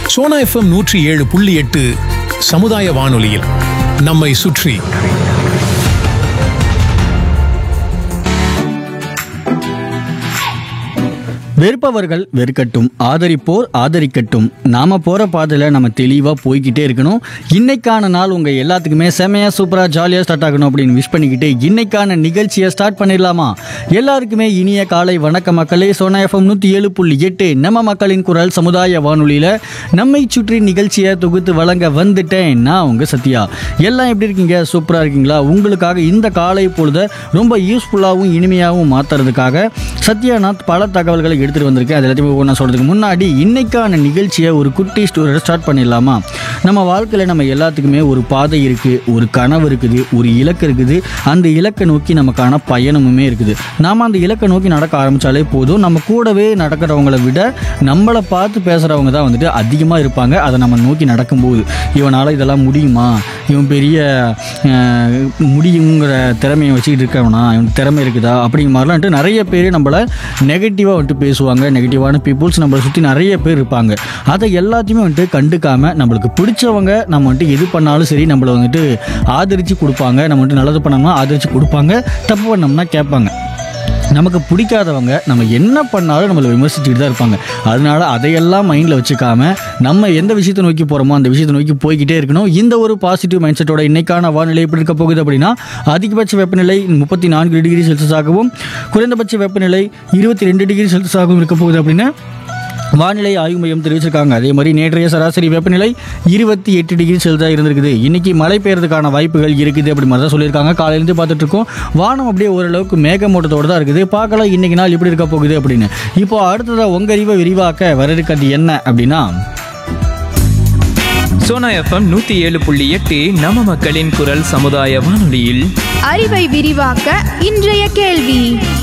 Sona FM நூற்றி ஏழு புள்ளி எட்டு சமுதாய வானொலியில் நம்மை சுற்றி வெறுப்பவர்கள் வெறுக்கட்டும் ஆதரிப்போர் ஆதரிக்கட்டும் நாம போற பாதையில நம்ம தெளிவா போய்கிட்டே இருக்கணும் இன்னைக்கான நாள் உங்க எல்லாத்துக்குமே செமையா சூப்பரா ஜாலியா ஸ்டார்ட் ஆகணும் அப்படின்னு விஷ் பண்ணிக்கிட்டு இன்னைக்கான நிகழ்ச்சியை ஸ்டார்ட் பண்ணிடலாமா எல்லாருக்குமே இனிய காலை வணக்க மக்களே சோனா எஃப்எம் நூத்தி ஏழு புள்ளி எட்டு நம்ம மக்களின் குரல் சமுதாய வானொலியில நம்மை சுற்றி நிகழ்ச்சியை தொகுத்து வழங்க வந்துட்டேன் நான் உங்க சத்யா எல்லாம் எப்படி இருக்கீங்க சூப்பரா இருக்கீங்களா உங்களுக்காக இந்த காலை பொழுத ரொம்ப யூஸ்ஃபுல்லாகவும் இனிமையாகவும் மாத்துறதுக்காக சத்யாநாத் பல தகவல்களை எடுத்துட்டு வந்திருக்கேன் அது எல்லாத்தையும் ஒவ்வொன்றா சொல்றதுக்கு முன்னாடி இன்னைக்கான நிகழ்ச்சியை ஒரு குட்டி ஸ்டோரியோட ஸ்டார்ட் பண்ணிடலாமா நம்ம வாழ்க்கையில் நம்ம எல்லாத்துக்குமே ஒரு பாதை இருக்கு ஒரு கனவு இருக்குது ஒரு இலக்கு இருக்குது அந்த இலக்கை நோக்கி நமக்கான பயணமுமே இருக்குது நாம அந்த இலக்கை நோக்கி நடக்க ஆரம்பிச்சாலே போதும் நம்ம கூடவே நடக்கிறவங்களை விட நம்மளை பார்த்து பேசுறவங்க தான் வந்துட்டு அதிகமாக இருப்பாங்க அதை நம்ம நோக்கி நடக்கும்போது இவனால் இதெல்லாம் முடியுமா இவன் பெரிய அஹ், முடியுங்கிற திறமையை வச்சுக்கிட்டு இருக்கவனா இவன் திறமை இருக்குதா அப்படிங்கிற மாதிரிலாம் நிறைய பேர் நம்மளை நெகட்டிவாக வந்துட்டு பேசுவாங்க நெகட்டிவான பீப்புள்ஸ் நம்மளை சுற்றி நிறைய பேர் இருப்பாங்க அதை எல்லாத்தையுமே வந்துட்டு கண்டுக்காம நம்மளுக்கு பிடிச்சவங்க நம்ம வந்துட்டு எது பண்ணாலும் சரி நம்மளை வந்துட்டு ஆதரித்து கொடுப்பாங்க நம்ம வந்துட்டு நல்லது பண்ணோம்னா ஆதரித்து கொடுப்பாங்க தப்பு பண்ணோம்னா கேட்பாங்க நமக்கு பிடிக்காதவங்க நம்ம என்ன பண்ணாலும் நம்மளை விமர்சிச்சுட்டு தான் இருப்பாங்க அதனால அதையெல்லாம் மைண்டில் வச்சுக்காம நம்ம எந்த விஷயத்தை நோக்கி போகிறோமோ அந்த விஷயத்தை நோக்கி போய்கிட்டே இருக்கணும் இந்த ஒரு பாசிட்டிவ் மைண்ட் செட்டோட இன்னைக்கான வானிலை எப்படி இருக்க போகுது அப்படின்னா அதிகபட்ச வெப்பநிலை முப்பத்தி நான்கு டிகிரி செல்சியஸாகவும் குறைந்தபட்ச வெப்பநிலை இருபத்தி ரெண்டு டிகிரி செல்சியஸாகவும் இருக்க போகுது அப்படின்னு வானிலை ஆய்வு மையம் தெரிவிச்சிருக்காங்க அதே மாதிரி நேற்றைய சராசரி வெப்பநிலை இருபத்தி எட்டு டிகிரி செல்சியஸாக இருந்திருக்குது இன்னைக்கு மழை பெய்யறதுக்கான வாய்ப்புகள் இருக்குது அப்படி மாதிரி தான் சொல்லியிருக்காங்க காலையிலேருந்து பார்த்துட்டு இருக்கோம் வானம் அப்படியே ஓரளவுக்கு மேகமூட்டத்தோடு தான் இருக்குது பார்க்கலாம் இன்னைக்கு நாள் எப்படி இருக்க போகுது அப்படின்னு இப்போ அடுத்ததாக உங்க அறிவை விரிவாக்க வர இருக்கிறது என்ன அப்படின்னா சோனா எஃப்எம் நூத்தி ஏழு புள்ளி எட்டு நம்ம மக்களின் குரல் சமுதாய வானொலியில் அறிவை விரிவாக்க இன்றைய கேள்வி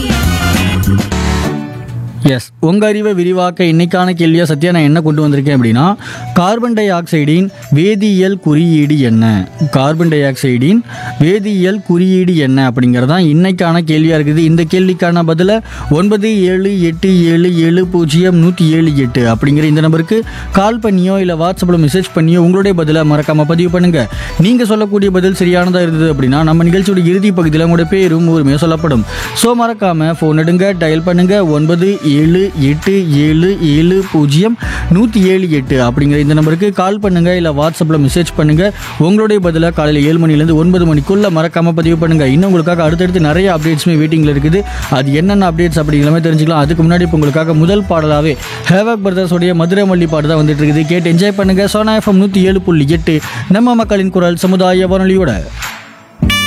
எஸ் உங்க அறிவை விரிவாக்க இன்னைக்கான கேள்வியா சத்யா நான் என்ன கொண்டு வந்திருக்கேன் அப்படின்னா கார்பன் டை ஆக்சைடின் வேதியியல் குறியீடு என்ன கார்பன் டை ஆக்சைடின் வேதியியல் குறியீடு என்ன அப்படிங்கிறது தான் இன்னைக்கான கேள்வியா இருக்குது இந்த கேள்விக்கான பதில ஒன்பது ஏழு எட்டு ஏழு ஏழு பூஜ்ஜியம் நூற்றி ஏழு எட்டு அப்படிங்கிற இந்த நம்பருக்கு கால் பண்ணியோ இல்லை வாட்ஸ்அப்பில் மெசேஜ் பண்ணியோ உங்களுடைய பதிலை மறக்காம பதிவு பண்ணுங்க நீங்க சொல்லக்கூடிய பதில் சரியானதா இருந்தது அப்படின்னா நம்ம நிகழ்ச்சியோட இறுதி பகுதியில் உங்களுடைய பேரும் ஊருமே சொல்லப்படும் ஸோ மறக்காம ஃபோன் எடுங்க டயல் பண்ணுங்க ஒன்பது ஏழு எட்டு ஏழு ஏழு பூஜ்ஜியம் நூற்றி ஏழு எட்டு அப்படிங்கிற இந்த நம்பருக்கு கால் பண்ணுங்க இல்லை வாட்ஸ்அப்பில் மெசேஜ் பண்ணுங்க உங்களுடைய பதிலாக காலையில் ஏழு மணிலேருந்து ஒன்பது மணிக்குள்ள மறக்காம பதிவு பண்ணுங்க இன்னும் உங்களுக்காக அடுத்தடுத்து நிறைய அப்டேட்ஸுமே வெயிட்டிங்கில் இருக்குது அது என்னென்ன அப்டேட்ஸ் அப்படிங்கிறமே தெரிஞ்சுக்கலாம் அதுக்கு முன்னாடி இப்போ உங்களுக்காக முதல் பாடலாவே ஹேவாக் பிரதர்ஸோடைய மதுரை மல்லி பாட்டு தான் வந்துட்டு இருக்குது கேட்டு என்ஜாய் பண்ணுங்க சோனா எஃப்எம் நூற்றி ஏழு புள்ளி எட்டு நம்ம மக்களின் குரல் சமுதாய வானொலியோட